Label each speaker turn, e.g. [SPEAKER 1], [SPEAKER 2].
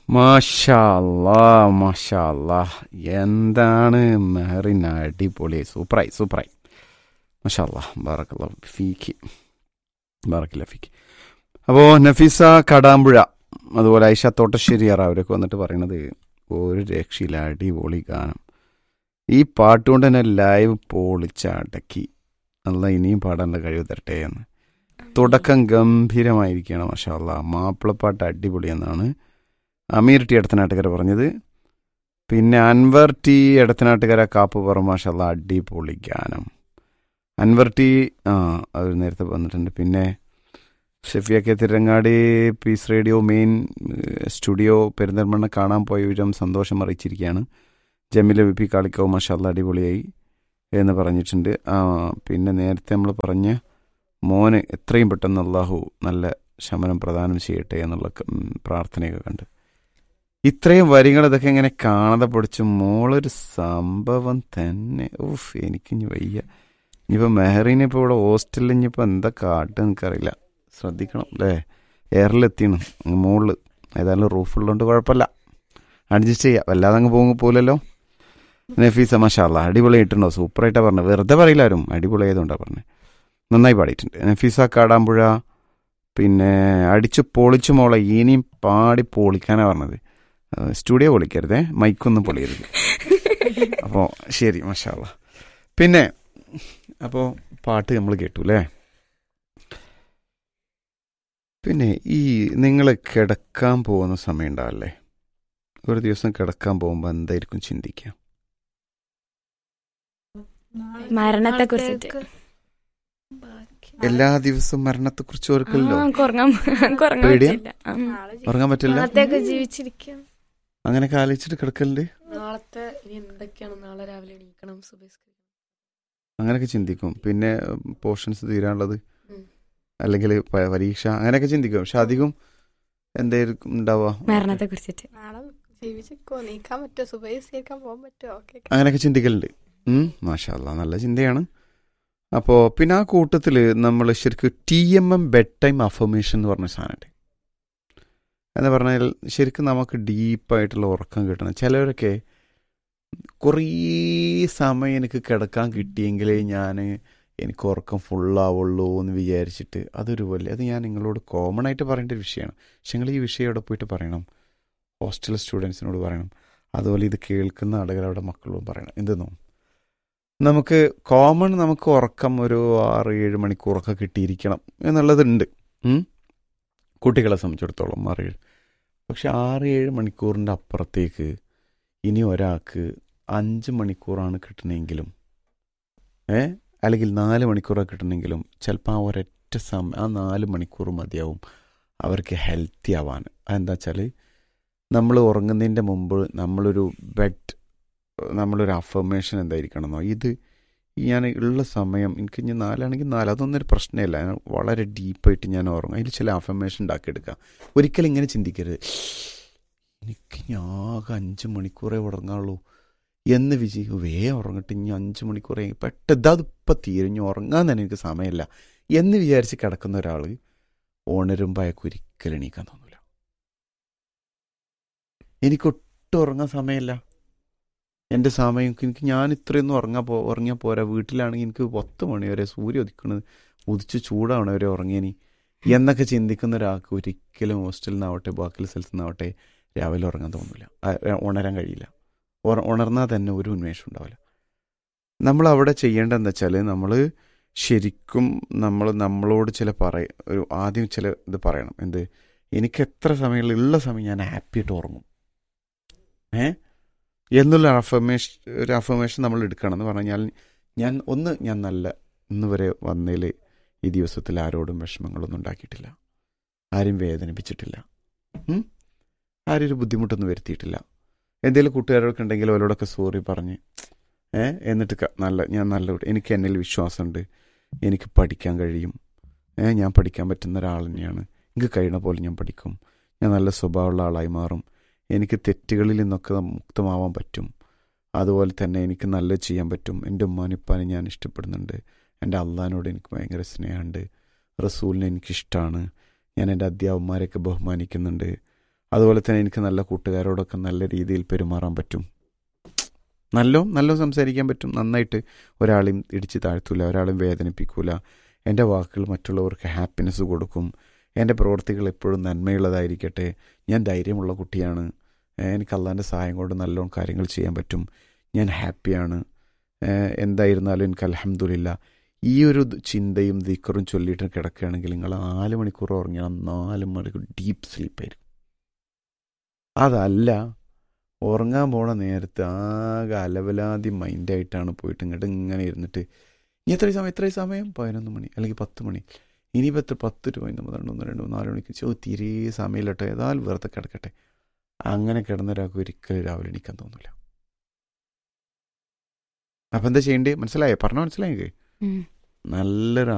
[SPEAKER 1] മാഷാല്ലാ മാഷാല്ലാ എന്താണ് മെഹറിൻ അടിപൊളി സൂപ്പറായി സൂപ്പറായി മാഷാല്ലാ ബാറക്കല്ല ഫീക്ക് ബാറക്കില്ല ഫീക്ക് അപ്പോൾ നഫീസ കടാമ്പുഴ അതുപോലെ ഐഷ തോട്ടശ്ശേരിയാർ അവരൊക്കെ വന്നിട്ട് പറയണത് ഒരു രക്ഷയില്ല അടിപൊളി ഗാനം ഈ പാട്ടുകൊണ്ട് തന്നെ ലൈവ് പൊളിച്ചടക്കി അല്ല ഇനിയും പാടാനുള്ള കഴിവ് തരട്ടെ എന്ന് തുടക്കം ഗംഭീരമായിരിക്കുകയാണ് മാഷാല്ല മാപ്പിളപ്പാട്ട് അടിപൊളി എന്നാണ് അമീർ ടി എടത്തനാട്ടുകര പറഞ്ഞത് പിന്നെ അൻവർ ടി എടത്തനാട്ടുകര കാപ്പ് പറ മാഷാല്ല അടിപൊളി ഗാനം അൻവർ ടി ആ അവർ നേരത്തെ വന്നിട്ടുണ്ട് പിന്നെ Shefiya K Thirurangadi peace radio main uh, studio Perinthalmanna കാണാൻ പോയ വിധം സന്തോഷം അറിയിച്ചിരിക്കുകയാണ് ജമില വി പി കാളിക്കാവ് മാഷാല്ല അടിപൊളിയായി എന്ന് പറഞ്ഞിട്ടുണ്ട് ആ, പിന്നെ നേരത്തെ നമ്മൾ പറഞ്ഞ മോന് എത്രയും പെട്ടെന്ന് അള്ളാഹു നല്ല ശമനം പ്രദാനം ചെയ്യട്ടെ എന്നുള്ള ക- ഉം, പ്രാർത്ഥനയൊക്കെ കണ്ട് ഇത്രയും വരികൾ ഇതൊക്കെ ഇങ്ങനെ കാണാതെ പഠിച്ച് മോളൊരു സംഭവം തന്നെ ഉഫ് എനിക്കിഞ്ഞ് വയ്യ ഇനിയിപ്പോൾ മെഹറിനെ ഇപ്പോൾ ഇവിടെ ഹോസ്റ്റലിൽ ഇനിയിപ്പോൾ എന്താ കാട്ടുക എനിക്കറിയില്ല ശ്രദ്ധിക്കണം അല്ലേ എയറിലെത്തിയാണ് മുകളിൽ ഏതായാലും റൂഫുള്ളതുകൊണ്ട് കുഴപ്പമില്ല അഡ്ജസ്റ്റ് ചെയ്യാം വല്ലാതെ അങ്ങ് പോകുമ്പോൾ പോലല്ലോ നഫീസ മഷാല്ല അടിപൊളിയായിട്ടുണ്ടോ സൂപ്പറായിട്ടാണ് പറഞ്ഞത് വെറുതെ പറയില്ല ആരും അടിപൊളിയായതുകൊണ്ടാണ് പറഞ്ഞത് നന്നായി പാടിയിട്ടുണ്ട് നഫീസ കാടാമ്പുഴ പിന്നെ അടിച്ചു പൊളിച്ചു മോളെ ഇനിയും പാടി പൊളിക്കാനാണ് പറഞ്ഞത് ഏഹ് സ്റ്റുഡിയോ പൊളിക്കരുതേ മൈക്കൊന്നും പൊളിയരുത് അപ്പോൾ ശരി മഷാല്ല പിന്നെ അപ്പോൾ പാട്ട് നമ്മൾ കേട്ടു അല്ലേ പിന്നെ ഈ നിങ്ങൾ കിടക്കാൻ പോകുന്ന സമയം ഉണ്ടാവില്ലേ ഒരു ദിവസം കിടക്കാൻ പോകുമ്പോൾ എന്തായിരിക്കും ചിന്തിക്കുക
[SPEAKER 2] മരണത്തെ കുറിച്ചിട്ട്
[SPEAKER 1] എല്ലാ ദിവസവും മരണത്തെക്കുറിച്ച് ഓർക്കല്ലോ
[SPEAKER 2] കുറങ്ങാൻ കുറങ്ങാൻ
[SPEAKER 1] പേടിയാ?
[SPEAKER 2] പറ്റില്ല ആ.
[SPEAKER 1] ഉറങ്ങാൻ പറ്റില്ല
[SPEAKER 3] നാളത്തേക്ക് ജീവിച്ചിരിക്കാം
[SPEAKER 1] അങ്ങനെയൊക്കെ ആലോചിച്ചിട്ട് കിടക്കലുണ്ട്
[SPEAKER 3] നാളത്തെ ഇനി എന്തൊക്കെയാണ് നാളെ രാവിലെ എണീക്കണം സുബേസ്കരി
[SPEAKER 1] അങ്ങനെയൊക്കെ ചിന്തിക്കും പിന്നെ പോർഷൻസ് തീരാനുള്ളത്
[SPEAKER 3] ഉം.
[SPEAKER 1] അല്ലെങ്കിൽ പ- പരീക്ഷ അങ്ങനെയൊക്കെ ചിന്തിക്കും പക്ഷെ അധികം എന്തായിരിക്കും ഉണ്ടാവുക
[SPEAKER 2] മരണത്തെ കുറിച്ചിട്ട്
[SPEAKER 3] നാളെ ജീവിച്ചിരിക്കോ നീക്കാൻ പറ്റുമോ സുബേസ്കരിക്കാൻ പോകാൻ പറ്റുമോ ഓക്കെ
[SPEAKER 1] അങ്ങനെയൊക്കെ ചിന്തിക്കലുണ്ട് മാഷാല്ല നല്ല ചിന്തയാണ് അപ്പോൾ പിന്നെ ആ കൂട്ടത്തിൽ നമ്മൾ ശരിക്കും T M M bed time affirmation എന്ന് പറഞ്ഞ സാധനമുണ്ട് എന്ന് പറഞ്ഞാൽ ശരിക്കും നമുക്ക് ഡീപ്പായിട്ടുള്ള ഉറക്കം കിട്ടണം ചിലവരൊക്കെ കുറേ സമയം എനിക്ക് കിടക്കാൻ കിട്ടിയെങ്കിലേ ഞാൻ എനിക്ക് ഉറക്കം ഫുള്ളാവുള്ളൂ എന്ന് വിചാരിച്ചിട്ട് അതൊരു വലിയ അത് ഞാൻ നിങ്ങളോട് കോമൺ ആയിട്ട് പറയേണ്ട ഒരു വിഷയമാണ് പക്ഷെ നിങ്ങൾ ഈ വിഷയം അവിടെ പോയിട്ട് പറയണം ഹോസ്റ്റൽ സ്റ്റുഡൻസിനോട് പറയണം അതുപോലെ ഇത് കേൾക്കുന്ന ആളുകളവിടെ മക്കളോടും പറയണം എന്തെന്നോ നമുക്ക് കോമൺ നമുക്ക് ഉറക്കം ഒരു ആറ് ഏഴ് മണിക്കൂറൊക്കെ കിട്ടിയിരിക്കണം എന്നുള്ളതുണ്ട് ഉം. കുട്ടികളെ സംബന്ധിച്ചിടത്തോളം ആറ് ഏഴ് പക്ഷെ ആറ് ഏഴ് മണിക്കൂറിൻ്റെ അപ്പുറത്തേക്ക് ഇനി ഒരാൾക്ക് അഞ്ച് മണിക്കൂറാണ് കിട്ടണമെങ്കിലും ഏ അല്ലെങ്കിൽ നാല് മണിക്കൂറാണ് കിട്ടണമെങ്കിലും ചിലപ്പോൾ ആ ഒരൊറ്റ സമയം ആ നാല് മണിക്കൂർ മതിയാവും അവർക്ക് ഹെൽത്തി ആവാൻ അതെന്താ വെച്ചാൽ നമ്മൾ ഉറങ്ങുന്നതിൻ്റെ മുമ്പ് നമ്മളൊരു ബെഡ് നമ്മളൊരു അഫർമേഷൻ എന്തായിരിക്കണമെന്നോ ഇത് ഞാൻ ഉള്ള സമയം എനിക്ക് ഇനി നാലാണെങ്കിൽ നാല് അതൊന്നും ഒരു പ്രശ്നമില്ല ഞാൻ വളരെ ഡീപ്പായിട്ട് ഞാൻ ഉറങ്ങും അതിൽ ചില അഫർമേഷൻ ഉണ്ടാക്കിയെടുക്കാം ഒരിക്കലും ഇങ്ങനെ ചിന്തിക്കരുത് എനിക്ക് ഇനി ആകെ അഞ്ച് മണിക്കൂറേ ഉറങ്ങാവുള്ളൂ എന്ന് വിജയിക്കും വേ ഉറങ്ങട്ടെ ഇനി അഞ്ച് മണിക്കൂറേ പെട്ടെന്ന് അതിപ്പോൾ തീരുഞ്ഞു ഉറങ്ങാൻ തന്നെ എനിക്ക് സമയമില്ല എന്ന് വിചാരിച്ച് കിടക്കുന്ന ഒരാൾ ഉണരുമ്പോൾ അയാൾക്ക് ഒരിക്കലും എണീക്കാൻ തോന്നില്ല എനിക്കൊട്ടും ഉറങ്ങാൻ സമയമില്ല എൻ്റെ സമയം എനിക്ക് ഞാൻ ഇത്രയൊന്നും ഉറങ്ങാൻ പോ ഉറങ്ങിയാൽ പോരാ വീട്ടിലാണെങ്കിൽ എനിക്ക് പത്ത് മണി വരെ സൂര്യ ഉദിക്കണത് ഉദിച്ച് ചൂടാവണ വരെ ഉറങ്ങിയനി എന്നൊക്കെ ചിന്തിക്കുന്ന ഒരാൾക്ക് ഒരിക്കലും ഹോസ്റ്റലിൽ നിന്നാവട്ടെ ബാക്കിയുള്ള സ്ഥലത്തു നിന്നാവട്ടെ രാവിലെ ഉറങ്ങാൻ തോന്നില്ല ഉണരാൻ കഴിയില്ല ഉറ- ഉണർന്നാൽ തന്നെ ഒരു ഉന്മേഷം ഉണ്ടാവില്ല നമ്മൾ അവിടെ ചെയ്യേണ്ടതെന്ന് വെച്ചാൽ നമ്മൾ ശരിക്കും നമ്മൾ നമ്മളോട് ചില പറയ ഒരു ആദ്യം ചില ഇത് പറയണം എന്ത് എനിക്ക് എത്ര സമയങ്ങളിൽ ഉള്ള സമയം ഞാൻ ഹാപ്പി ആയിട്ട് ഉറങ്ങും ഏ എന്നുള്ള അഫർമേഷൻ ഒരു അഫർമേഷൻ നമ്മൾ എടുക്കണം എന്ന് പറഞ്ഞാൽ ഞാൻ ഒന്ന് ഞാൻ നല്ല ഇന്ന് വരെ വന്നതിൽ ഈ ദിവസത്തിൽ ആരോടും വിഷമങ്ങളൊന്നും ഉണ്ടാക്കിയിട്ടില്ല ആരും വേദനിപ്പിച്ചിട്ടില്ല ഉം? ആരും ഒരു ബുദ്ധിമുട്ടൊന്നും വരുത്തിയിട്ടില്ല എന്തെങ്കിലും കൂട്ടുകാരൊക്കെ ഉണ്ടെങ്കിൽ അവരോടൊക്കെ സോറി പറഞ്ഞ് ഏ എന്നിട്ട് ക- നല്ല ഞാൻ നല്ല കുട്ടി- എനിക്ക് എന്നിൽ വിശ്വാസമുണ്ട് എനിക്ക് പഠിക്കാൻ കഴിയും ഏ ഞാൻ പഠിക്കാൻ പറ്റുന്ന ഒരാൾ തന്നെയാണ് എനിക്ക് കഴിയുന്ന പോലെ ഞാൻ പഠിക്കും ഞാൻ നല്ല സ്വഭാവമുള്ള ആളായി മാറും എനിക്ക് തെറ്റുകളിൽ നിന്നൊക്കെ മുക്തമാവാൻ പറ്റും അതുപോലെ തന്നെ എനിക്ക് നല്ലത് ചെയ്യാൻ പറ്റും എൻ്റെ ഉമ്മാനിപ്പാനെ ഞാൻ ഇഷ്ടപ്പെടുന്നുണ്ട് എൻ്റെ അള്ളഹാനോട് എനിക്ക് ഭയങ്കര സ്നേഹമുണ്ട് റസൂലിനെ എനിക്കിഷ്ടമാണ് ഞാൻ എൻ്റെ അധ്യാപകന്മാരെയൊക്കെ ബഹുമാനിക്കുന്നുണ്ട് അതുപോലെ തന്നെ എനിക്ക് നല്ല കൂട്ടുകാരോടൊക്കെ നല്ല രീതിയിൽ പെരുമാറാൻ പറ്റും നല്ലോ നല്ലോ സംസാരിക്കാൻ പറ്റും നന്നായിട്ട് ഒരാളെയും ഇടിച്ച് താഴ്ത്തൂല ഒരാളെയും വേദനിപ്പിക്കൂല എൻ്റെ വാക്കുകൾ മറ്റുള്ളവർക്ക് ഹാപ്പിനെസ് കൊടുക്കും എൻ്റെ പ്രവൃത്തികൾ എപ്പോഴും നന്മയുള്ളതായിരിക്കട്ടെ ഞാൻ ധൈര്യമുള്ള കുട്ടിയാണ് ഏഹ് എനിക്ക് അള്ളാൻ്റെ സഹായം കൊണ്ട് നല്ലോണം കാര്യങ്ങൾ ചെയ്യാൻ പറ്റും ഞാൻ ഹാപ്പിയാണ് ഏഹ് എന്തായിരുന്നാലും എനിക്ക് അലഹമില്ല ഈ ഒരു ദ് ചിന്തയും ദിക്കറും ചൊല്ലിയിട്ട് കിടക്കുകയാണെങ്കിൽ നിങ്ങൾ നാല് മണിക്കൂർ ഉറങ്ങിയാൽ നാല് മണിക്കൂർ ഡീപ്പ് സ്ലീപ്പായിരിക്കും അതല്ല ഉറങ്ങാൻ പോണ നേരത്ത് ആകെ അലവലാതി മൈൻഡായിട്ടാണ് പോയിട്ട് ഇങ്ങോട്ട് ഇങ്ങനെ ഇരുന്നിട്ട് ഇനി എത്ര സമയം എത്ര സമയം പതിനൊന്ന് മണി അല്ലെങ്കിൽ പത്ത് മണി ഇനിയിപ്പോൾ എത്ര പത്ത് ടു പതിനൊന്ന് പന്ത്രണ്ട് ഒന്ന് രണ്ട് മൂന്ന് നാല് മണിക്ക് ചോ തീരെ സമയമില്ലട്ടോ ഏതായാലും വെറുതെ കിടക്കട്ടെ അങ്ങനെ കിടന്ന ഒരാൾക്ക് ഒരിക്കലും രാവിലെ എണീക്കാൻ തോന്നില്ല അപ്പം എന്താ ചെയ്യേണ്ടത് മനസ്സിലായോ പറഞ്ഞോ മനസ്സിലായെങ്കിൽ
[SPEAKER 2] ഉം.
[SPEAKER 1] നല്ലൊരു